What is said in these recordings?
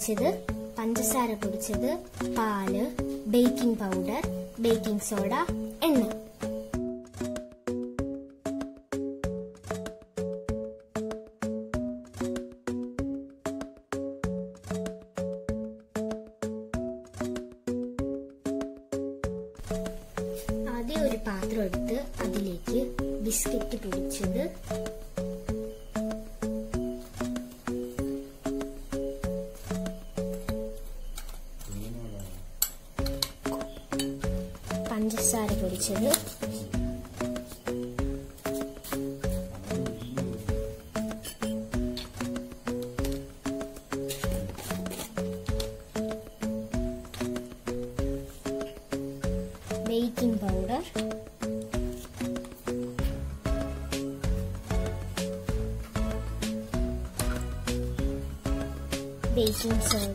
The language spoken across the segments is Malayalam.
പൊടിച്ചത് പഞ്ചസാര പൊടിച്ചത് പാല് ബേക്കിംഗ് പൗഡർ ബേക്കിംഗ് സോഡ എണ്ണ ആദ്യം ഒരു പാത്രം എടുത്ത് അതിലേക്ക് ബിസ്ക്കറ്റ് പൊടിച്ചത് പഞ്ചസാര പൊടിച്ചത് ബേക്കിംഗ് പൗഡർ ബേക്കിംഗ് സോഡ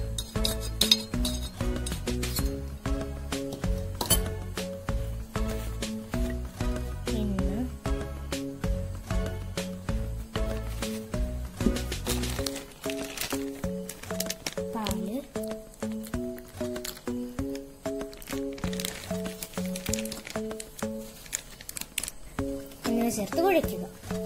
എണ്ണ പാല് എന്നിവ ചേർത്ത് കുഴയ്ക്കുക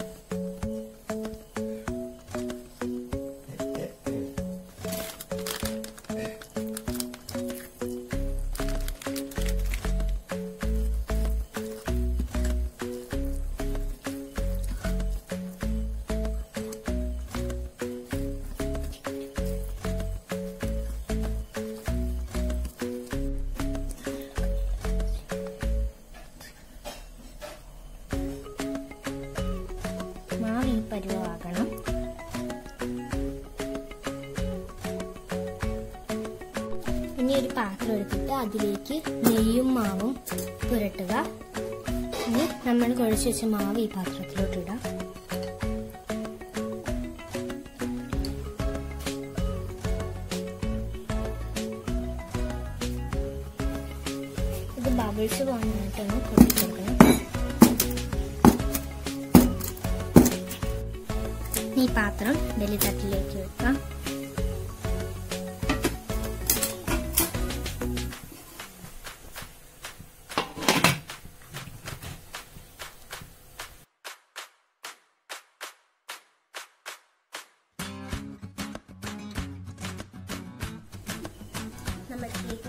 മാവ് ഈ പരുവമാകണം ഇനി ഒരു പാത്രം എടുത്തിട്ട് അതിലേക്ക് നെയ്യും മാവും പുരട്ടുക ഇനി നമ്മൾ കുഴച്ച് വെച്ച മാവ് ഈ പാത്രത്തിലോട്ട് ഇടാം ഇത് ബബിൾസ് പോകാനായിട്ടൊന്ന് കൊട്ടിക്കൊടുക്കണം ഈ പാത്രം ബലിതട്ടിലേക്ക് വെക്കാം നമ്മൾ കേക്ക്